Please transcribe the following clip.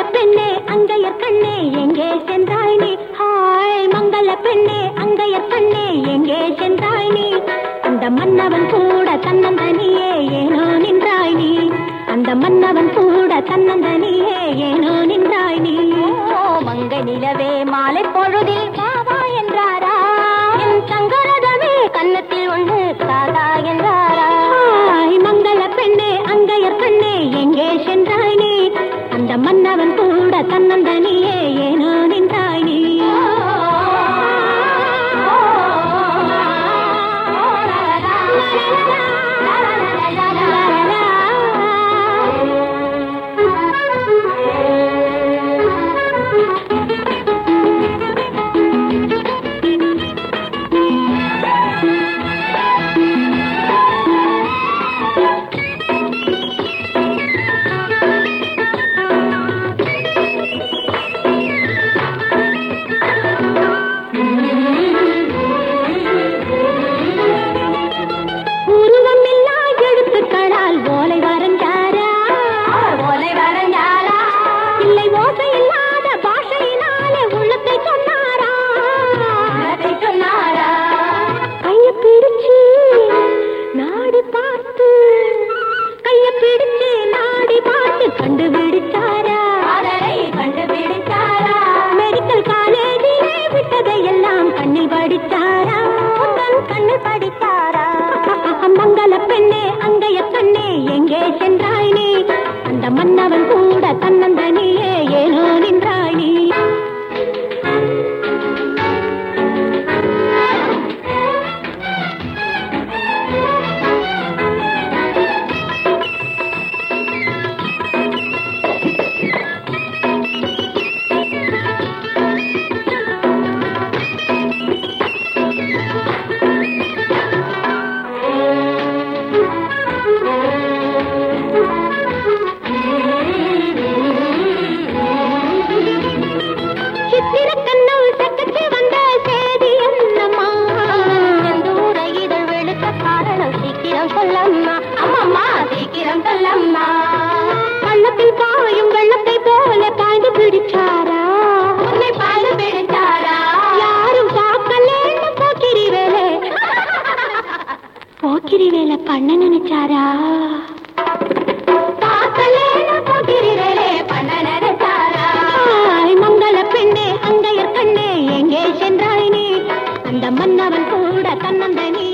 பெண்ணே அங்கையர் கண்ணே எங்கே சென்றாய் நீ ஹாய் மங்கள பெண்ணே அங்கையர் கண்ணே எங்கே சென்றாய் நீ அந்த மன்னவன் கூட தன்னந்தனியே ஏனோ நின்றாய் நீ அந்த மன்னவன் கூட தன்னந்தனியே ஏனோ நின்றாய் நீ ஓ மங்கை நிலவே மாலை பொழுதில் பாவா என்றாரா என் சங்கரதமே கன்னத்தில் ஒன்று தாதா என்றாரா ஹாய் மங்கள பெண்ணே அங்கையர் கண்ணே எங்கே சென்றாய் நீ அந்த மன்னவன் கூட தன்னந்தனியே ஏனோ நின்றாய் நீ உருவமில்லா எழுத்துக்களால் ஓலை வரைஞ்சாரா ஓலை வரைஞ்சாரா இல்லை ஓசை இல்லாத பாஷையினாலே உள்ளத்தை சொன்னாரா அதை சொன்னாரா கைய பிடிச்சு நாடி பார்த்து கைய பிடிச்சு நாடி பார்த்து கண்டுபிடிச்சாரா காதலை கண்டுபிடித்தாரா மெடிக்கல் காலேஜிலே விட்டதை எல்லாம் கண்ணில் படிச்சாரா உந்தன் கண்ணு படித்தாரா மங்கள பெண்ணே அங்கைய கண்ணே எங்கே சென்றாய் நீ அந்த மன்னவன் கூட தன்னந்தனியே ஏனோ நின்றாய் நீ சித்திர கண்ணல் சக்கச்சு வந்த சேதி என்னம்மா தூர இதழ் வெளுக்க காரணம் சீக்கிரம் சொல்லம்மா அம்மம்மா சீக்கிரம் சொல்லம்மா பள்ளத்தில் பாயும் வெள்ளத்தை போல பாய்ந்து பிடிச்சாரா உன்னை பாடு பிடித்தாரா யாரும் பார்க்கலேன்னு போக்கிரி வேலை போக்கிரி வேலை பண்ண நினைச்சாரா பார்க்கலேன்னு போகிறீர்களே பண்ண நினைச்சாரா ஹாய் மங்கள பெண்ணே அங்கையர் கண்ணே எங்கே சென்றாய் நீ அந்த மன்னவன் கூட தன்னந்தனி